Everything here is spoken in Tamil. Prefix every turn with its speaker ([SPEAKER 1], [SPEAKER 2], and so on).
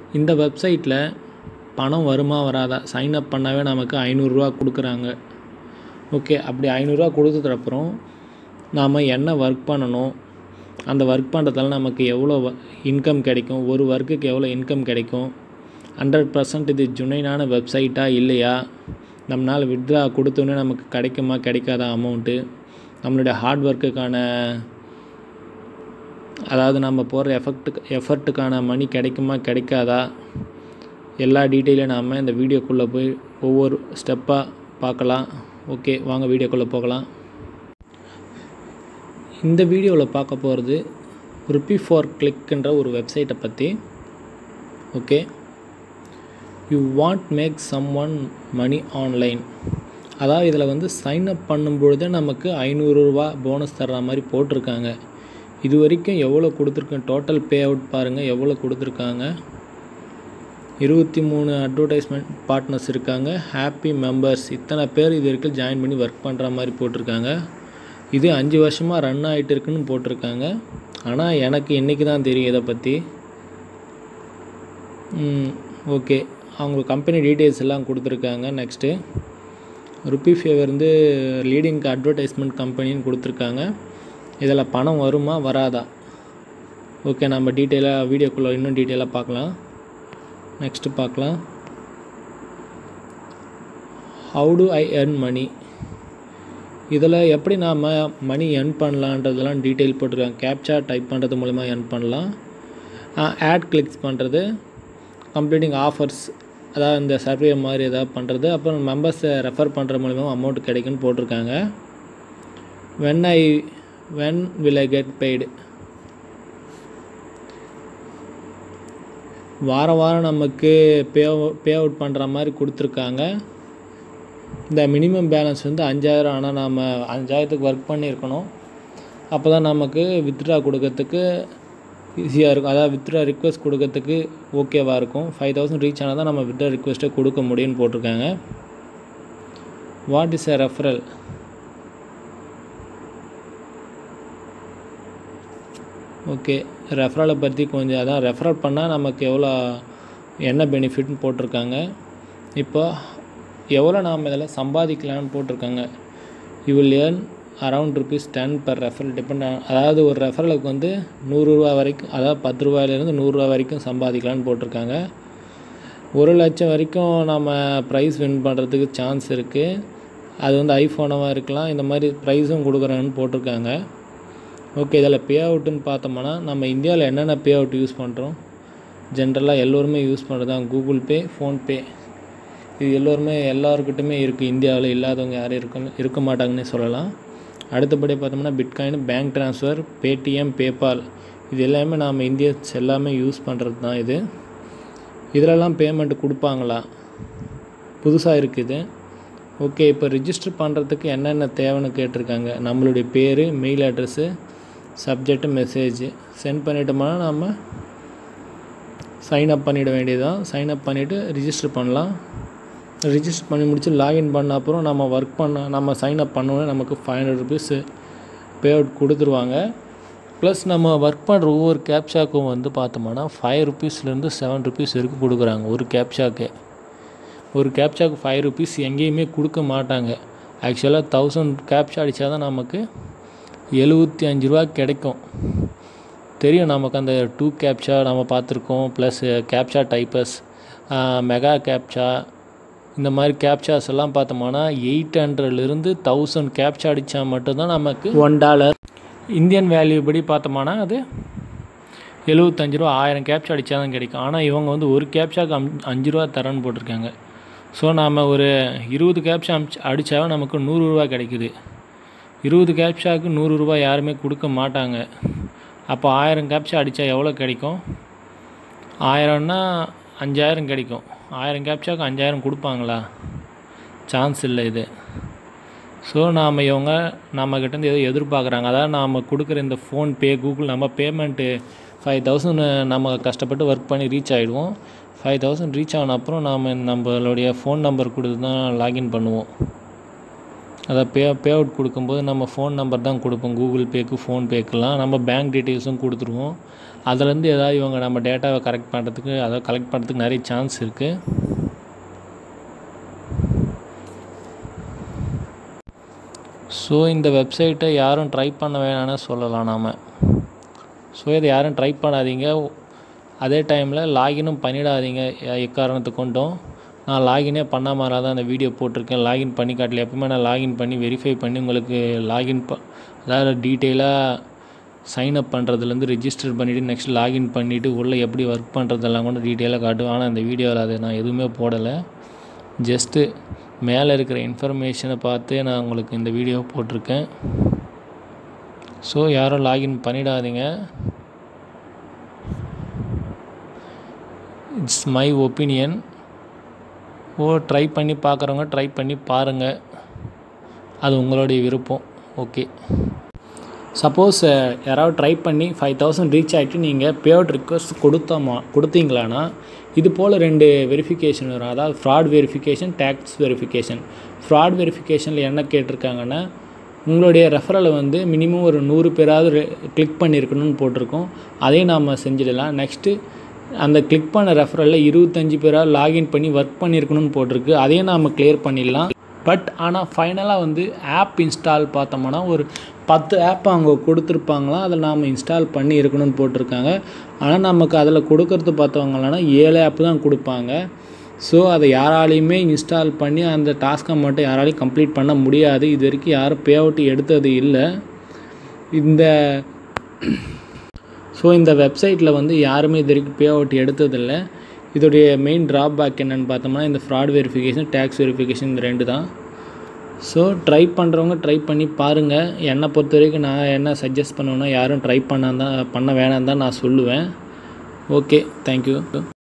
[SPEAKER 1] இந்த வெப்சைட்டில் பணம் வருமா வராதா சைன் அப் பண்ணாவே நமக்கு ஐநூறுரூவா கொடுக்குறாங்க ஓகே அப்படி ஐநூறுரூவா கொடுத்ததுக்கப்புறம் நாம் என்ன ஒர்க் பண்ணணும் அந்த ஒர்க் பண்ணுறதால நமக்கு எவ்வளோ இன்கம் கிடைக்கும் ஒரு ஒர்க்குக்கு எவ்வளோ இன்கம் கிடைக்கும் ஹண்ட்ரட் பர்சன்ட் இது ஜுனைனான வெப்சைட்டா இல்லையா நம்மளால் வித்ட்ரா கொடுத்தோன்னே நமக்கு கிடைக்குமா கிடைக்காதா அமௌண்ட்டு நம்மளுடைய ஹார்ட் ஒர்க்குக்கான அதாவது நம்ம போடுற எஃபெக்ட்டுக்கு எஃபர்ட்டுக்கான மணி கிடைக்குமா கிடைக்காதா எல்லா டீட்டெயிலும் நாம் இந்த வீடியோக்குள்ளே போய் ஒவ்வொரு ஸ்டெப்பாக பார்க்கலாம் ஓகே வாங்க வீடியோக்குள்ளே போகலாம் இந்த வீடியோவில் பார்க்க போகிறது ருப்பி ஃபார் கிளிக்ன்ற ஒரு வெப்சைட்டை பற்றி okay you want make some one money online அதாவது இதில் வந்து சைன் அப் பண்ணும்பொழுதே நமக்கு ஐநூறுரூவா போனஸ் தர்ற மாதிரி போட்டிருக்காங்க இது வரைக்கும் எவ்வளோ கொடுத்துருக்கேன் டோட்டல் பே அவுட் பாருங்கள் எவ்வளோ கொடுத்துருக்காங்க இருபத்தி மூணு அட்வர்டைஸ்மெண்ட் பார்ட்னர்ஸ் இருக்காங்க ஹாப்பி மெம்பர்ஸ் இத்தனை பேர் இது வரைக்கும் ஜாயின் பண்ணி ஒர்க் பண்ணுற மாதிரி போட்டிருக்காங்க இது அஞ்சு வருஷமாக ரன் ஆகிட்டு இருக்குன்னு போட்டிருக்காங்க ஆனால் எனக்கு இன்றைக்கி தான் தெரியும் இதை பற்றி ஓகே அவங்க கம்பெனி டீட்டெயில்ஸ் எல்லாம் கொடுத்துருக்காங்க நெக்ஸ்ட்டு ருப்பி ஃபேவர் வந்து லீடிங் அட்வர்டைஸ்மெண்ட் கம்பெனின்னு கொடுத்துருக்காங்க இதில் பணம் வருமா வராதா ஓகே நம்ம டீட்டெயிலாக வீடியோக்குள்ளே இன்னும் டீட்டெயிலாக பார்க்கலாம் நெக்ஸ்ட்டு பார்க்கலாம் how to I earn money இதில் எப்படி நாம் மணி earn பண்ணலான்றதெல்லாம் டீட்டெயில் போட்டிருக்காங்க கேப்சா டைப் பண்ணுறது மூலிமா earn பண்ணலாம் ஆட் கிளிக்ஸ் பண்ணுறது கம்ப்ளீட்டிங் ஆஃபர்ஸ் அதாவது இந்த சர்வே மாதிரி எதாவது பண்ணுறது அப்புறம் மெம்பர்ஸை ரெஃபர் பண்ணுற மூலிமா அமௌண்ட் கிடைக்குன்னு போட்டிருக்காங்க when I when will I get paid வாரம் வாரம் நமக்கு பே பே அவுட் பண்ணுற மாதிரி கொடுத்துருக்காங்க இந்த மினிமம் பேலன்ஸ் வந்து அஞ்சாயிரம் ஆனால் நாம் அஞ்சாயிரத்துக்கு ஒர்க் பண்ணியிருக்கணும் அப்போ தான் நமக்கு வித்ட்ரா கொடுக்கறதுக்கு ஈஸியாக இருக்கும் அதாவது வித்ட்ரா ரிக்வெஸ்ட் கொடுக்கறதுக்கு ஓகேவாக இருக்கும் ஃபைவ் தௌசண்ட் ரீச் ஆனால் தான் நம்ம வித்ட்ரா ரிக்வெஸ்ட்டை கொடுக்க முடியும்னு போட்டிருக்காங்க what is a referral okay ரெஃபரலை பற்றி கொஞ்சம் அதான் ரெஃபரல் பண்ணால் நமக்கு எவ்வளோ என்ன பெனிஃபிட்னு போட்டிருக்காங்க இப்போ எவ்வளோ நாம் இதில் சம்பாதிக்கலாம்னு போட்டிருக்காங்க you will earn around rupees ten per referral depend அதாவது ஒரு ரெஃபரலுக்கு வந்து நூறுரூவா வரைக்கும் அதாவது பத்து ரூபாயிலேருந்து நூறுரூவா வரைக்கும் சம்பாதிக்கலாம்னு போட்டிருக்காங்க ஒரு லட்சம் வரைக்கும் நம்ம ப்ரைஸ் வின் பண்ணுறதுக்கு சான்ஸ் இருக்குது அது வந்து ஐஃபோனாக இருக்கலாம் இந்த மாதிரி ப்ரைஸும் கொடுக்குறாங்கன்னு போட்டிருக்காங்க ஓகே இதில் பே அவுட்டுன்னு பார்த்தோம்னா நம்ம இந்தியாவில் என்னென்ன பே அவுட் யூஸ் பண்ணுறோம் ஜென்ரலாக எல்லோருமே யூஸ் பண்ணுறது தான் கூகுள் பே ஃபோன்பே இது எல்லோருமே எல்லாருக்கிட்டுமே இருக்குது இந்தியாவில் இல்லாதவங்க யாரும் இருக்க இருக்க மாட்டாங்கன்னே சொல்லலாம் அடுத்தபடி பார்த்தோம்னா bitcoin bank transfer Paytm PayPal இது எல்லாமே நாம் இந்தியன்ஸ் எல்லாமே யூஸ் பண்ணுறது தான் இது இதிலலாம் பேமெண்ட் கொடுப்பாங்களா புதுசாக இருக்குது ஓகே இப்போ ரிஜிஸ்டர் பண்ணுறதுக்கு என்னென்ன தேவைன்னு கேட்டிருக்காங்க நம்மளுடைய பேர் mail address subject message send பண்ணிட்டோம்னா நம்ம சைன் அப் பண்ணிட வேண்டியதுதான் சைன் அப் பண்ணிவிட்டு ரிஜிஸ்டர் பண்ணலாம் ரிஜிஸ்டர் பண்ணி முடிச்சு லாகின் பண்ண அப்புறம் நம்ம ஒர்க் பண்ண நம்ம சைன் அப் பண்ணோன்னே நமக்கு five hundred rupees pay out கொடுத்துருவாங்க ப்ளஸ் நம்ம ஒர்க் பண்ணுற ஒவ்வொரு கேப்ஷாக்கும் வந்து பார்த்தோம்னா ஃபைவ் ருபீஸ்லேருந்து செவன் ருபீஸ் வரைக்கும் கொடுக்குறாங்க ஒரு கேப்ஷாக்கே ஒரு கேப்ஷாக்கு ஃபைவ் ருபீஸ் எங்கேயுமே கொடுக்க மாட்டாங்க ஆக்சுவலாக தௌசண்ட் கேப்ஷா அடித்தா தான் நமக்கு எழுபத்தி அஞ்சு ரூபா கிடைக்கும் தெரியும் நமக்கு அந்த டூ கேப்ஷா நம்ம பார்த்துருக்கோம் plus captcha typers mega captcha இந்த மாதிரி கேப்ஷாஸ் எல்லாம் பார்த்தோம்னா எயிட் ஹண்ட்ரட்லேருந்து தௌசண்ட் கேப்ஷா அடித்தா மட்டும்தான் நமக்கு ஒன் டாலர் இந்தியன் வேல்யூ படி பார்த்தோம்னா அது எழுபத்தஞ்சு ரூபா ஆயிரம் கேப்ஷா அடித்தா தான் கிடைக்கும் ஆனால் இவங்க வந்து ஒரு கேப்ஷாக்கு அம் அஞ்சு ரூபா தரேன்னு போட்டிருக்காங்க ஸோ நாம் ஒரு இருபது கேப்ஷா அமிச்சு அடித்தா நமக்கு நூறுரூவா கிடைக்குது இருபது கேப்ஷாவுக்கு நூறுரூவா யாருமே கொடுக்க மாட்டாங்க அப்போ ஆயிரம் கேப்ஷா அடித்தா எவ்வளோ கிடைக்கும் ஆயிரம்னா அஞ்சாயிரம் கிடைக்கும் ஆயிரம் கேப்ஷாக்கு அஞ்சாயிரம் கொடுப்பாங்களா சான்ஸ் இல்லை இது ஸோ நாம் இவங்க நம்மக்கிட்டேருந்து எதோ எதிர்பார்க்குறாங்க அதாவது நாம் கொடுக்குற இந்த ஃபோன்பே கூகுள் நம்ம பேமெண்ட்டு ஃபைவ் தௌசண்ட் நம்ம கஷ்டப்பட்டு ஒர்க் பண்ணி ரீச் ஆகிடுவோம் ஃபைவ் தௌசண்ட் ரீச் ஆன அப்புறம் நாம் நம்மளுடைய ஃபோன் நம்பர் கொடுத்து தான் லாகின் பண்ணுவோம் அதை பே பே அவுட் கொடுக்கும்போது நம்ம ஃபோன் நம்பர் தான் கொடுப்போம் கூகுள் பேக்கு ஃபோன்பேக்கெலாம் நம்ம பேங்க் டீட்டெயில்ஸும் கொடுத்துருவோம் அதுலேருந்து ஏதாவது இவங்க நம்ம டேட்டாவை கரெக்ட் பண்ணுறதுக்கு அதை கலெக்ட் பண்ணுறதுக்கு நிறைய சான்ஸ் இருக்குது ஸோ இந்த வெப்சைட்டை யாரும் ட்ரை பண்ண வேணாம்னு சொல்லலாம் நாம் ஸோ இதை யாரும் ட்ரை பண்ணாதீங்க அதே டைமில் லாகினும் பண்ணிடாதீங்க எ- எக்காரணத்தை கொண்டும் நான் லாகினே பண்ணாமல் தான் அந்த வீடியோ போட்டிருக்கேன் லாகின் பண்ணி காட்டல எப்பவுமே நான் லாகின் பண்ணி வெரிஃபை பண்ணி உங்களுக்கு லாகின் ப அதாவது டீட்டெயிலாக சைன் அப் பண்ணுறதுலேருந்து ரிஜிஸ்டர் பண்ணிவிட்டு நெக்ஸ்ட் லாகின் பண்ணிவிட்டு உள்ளே எப்படி ஒர்க் பண்ணுறதெல்லாம் கூட டீட்டெயிலாக காட்டுவேன் ஆனால் இந்த வீடியோவில் அதை நான் எதுவுமே போடலை ஜஸ்ட்டு மேலே இருக்கிற இன்ஃபர்மேஷனை பார்த்து நான் உங்களுக்கு இந்த வீடியோ போட்டிருக்கேன் ஸோ யாரும் லாகின் பண்ணிடாதீங்க இட்ஸ் மை ஒப்பீனியன் ஓ ட்ரை பண்ணி பார்க்குறவங்க ட்ரை பண்ணி பாருங்கள் அது உங்களுடைய விருப்பம் ஓகே சப்போஸ் யாராவது ட்ரை பண்ணி ஃபைவ் தௌசண்ட் ரீச் ஆகிட்டு நீங்கள் பே அவுட் ரிக்வஸ்ட் கொடுத்தோமா கொடுத்தீங்களான்னா இது போல் ரெண்டு வெரிஃபிகேஷன் வரும் அதாவது fraud verification tax verification fraud வெரிஃபிகேஷனில் என்ன கேட்டிருக்காங்கன்னா உங்களுடைய ரெஃபரலை வந்து மினிமம் ஒரு நூறு பேராவது கிளிக் பண்ணியிருக்கணும்னு போட்டிருக்கோம் அதையும் நாம் செஞ்சிடலாம் நெக்ஸ்ட்டு அந்த கிளிக் பண்ண ரெஃபரலில் இருபத்தஞ்சி பேராக லாகின் பண்ணி ஒர்க் பண்ணியிருக்கணும்னு போட்டிருக்கு அதையும் நாம் கிளியர் பண்ணிடலாம் பட் ஆனால் ஃபைனலாக வந்து ஆப் இன்ஸ்டால் பார்த்தோம்னா ஒரு பத்து ஆப் அவங்க கொடுத்துருப்பாங்களாம் அதில் நாம் இன்ஸ்டால் பண்ணி இருக்கணும்னு போட்டிருக்காங்க ஆனால் நமக்கு அதில் கொடுக்கறது பார்த்தவங்களானா ஏழு ஆப் தான் கொடுப்பாங்க ஸோ அதை யாராலையுமே இன்ஸ்டால் பண்ணி அந்த டாஸ்க்கை மட்டும் யாராலையும் கம்ப்ளீட் பண்ண முடியாது இது வரைக்கும் யாரும் பே அவுட் எடுத்தது இல்லை இந்த ஸோ இந்த வெப்சைட்டில் வந்து யாருமே இது வரைக்கும் பே அவுட் எடுத்ததில்லை இதோடைய மெயின் ட்ராபேக் என்னென்னு பார்த்தோம்னா இந்த ஃப்ராட் வெரிஃபிகேஷன் டேக்ஸ் வெரிஃபிகேஷன் இந்த ரெண்டு தான் ஸோ ட்ரை பண்ணுறவங்க ட்ரை பண்ணி பாருங்கள் என்னை பொறுத்த வரைக்கும் நான் என்ன சஜஸ்ட் பண்ணுவேன்னா யாரும் ட்ரை பண்ணாதான் பண்ண வேணாம் தான் நான் சொல்லுவேன் ஓகே தேங்க்யூ